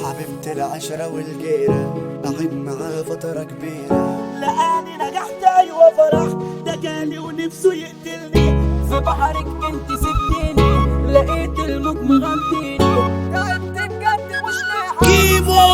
حبيبة العشرة والجيرة قاعد معاه فترة كبيرة لقاني نجحت ايوه فرح ده جالي ونفسه يقتلني في بحرك انت سبتيني لقيت الموج مغطيني تعبت بجد مش لاحق كيمو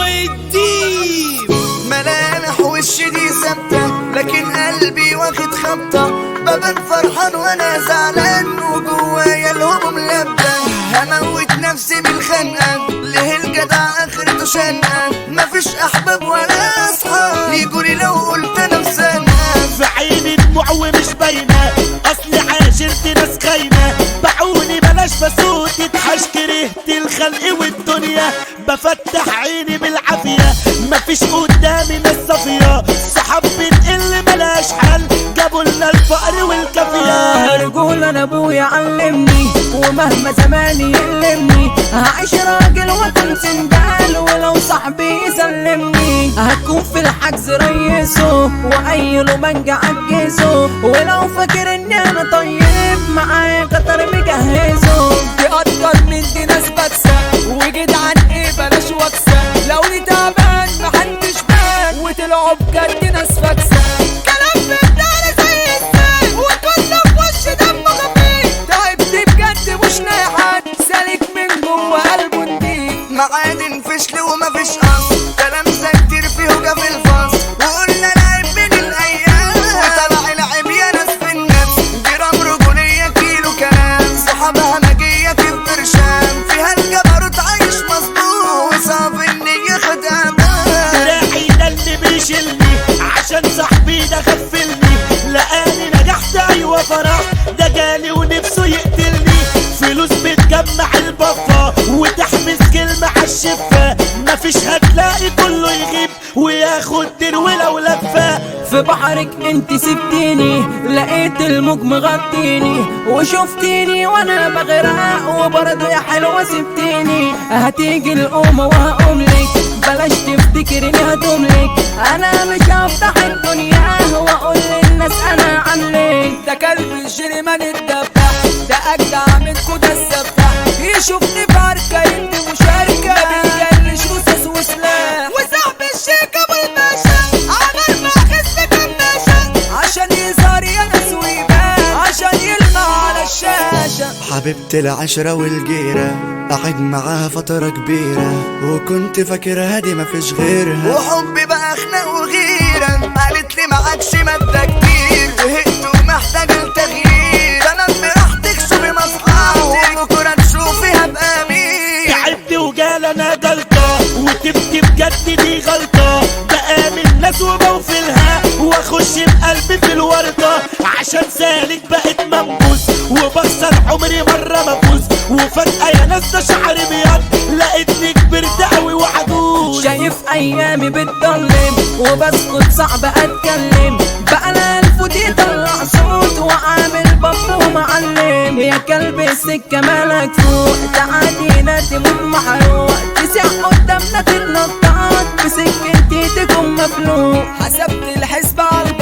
الديب ملامح وشي دي ثابتة لكن قلبي واخد خبطة ببان فرحان وانا زعلان وجوايا الهموم لابدة هموت نفسي من خنقة ليه الجدع اخرته شنقة مفيش احباب ولا اصحاب يجولي لو قلت انا مسنقة في عيني دموع ومش باينة اصلي عاشرت ناس خاينة باعوني بلاش بسوت اتحش كرهت الخلق والدنيا بفتح عيني بالعافية مفيش قدامي ناس صافية صحاب بنقل ملاش حل جابوا لنا الفقر والكافية رجول انا ابويا علمني ومهما زماني يلمني هعيش راجل واكون سندال ولو صاحبي يسلمني هكون في الحجز ريسه واي له منجا عجزه ولو فاكر اني انا طيب معايا قطر مجهزه دي اكتر من دي ناس بكسه وجدعان ايه بلاش وكسه لو دي تعبان محدش بان وطلعوا بجد ناس فاكسه كلام في الدار زي السيل وكله في وش دمه خفيف تعبت بجد مش لاقي حد سالك من جوه قلبه نضيف معادن فشل ومفيش اصل كلام زي كتير فيه وجا في الفصل وقلنا لعب من الايام وطلع العيب يا ناس في النفس جرام رجولية كيلو كلام صحابها مجية في برشام فيها الجبروت عايش مظبوط وصعب ان ياخد امان دراعي ده اللي بيشيلني عشان صاحبي ده غفلني لقاني نجحت ايوه فرح ده جالي ونفسه يقتلني فلوس بتجمع البفة وتحبس كلمة عالشفة مفيش هتلاقي كله يغيب وياخد دين ولو لفة في بحرك انت سبتيني لقيت الموج مغطيني وشفتيني وانا بغرق وبرضه يا حلوه سبتيني هتيجي القومه وهقوملك بلاش تفتكري اني هتملك انا مش هفتح الدنيا واقول للناس انا عاملك ده كلب الجريمان الدبح ده اجدع من كده السبح يشوفني باركه يدي مشاركه ما بيجلش رصاص وسلاح وصاحب الشيك ابو الباشا عمل ما خس كناشة عشان يظهر يا ناس ويبان عشان يلمع على الشاشة حبيبة العشرة والجيرة قاعد معاها فترة كبيرة وكنت فاكرها دي مفيش غيرها وحبي بقى خناق وغيرة قالت لي معكش مادة كتير زهقت ومحتاج التغيير انا براحتك شوفي مصلحتك وبكرة تشوفيها بأمير تعبت وجال انا جلطة وتبت بجد دي غلطة بآمن ناس وبوفلها واخش بقلبي في الوردة عشان سالك بقت منبوس وبخسر عمري مرة مفوز وفجأة يا ناس ده شعري بيض لقيتني كبرت قوي وعجوز شايف ايامي بتضلم وبسكت صعب اتكلم بقى انا الفوت يطلع صوت وعامل باب ومعلم يا كلب السكة مالك فوق تعادينا تموت محروق تسع قدامنا تتنطط بسكتي تكون مفلوق حسبت الحسبة على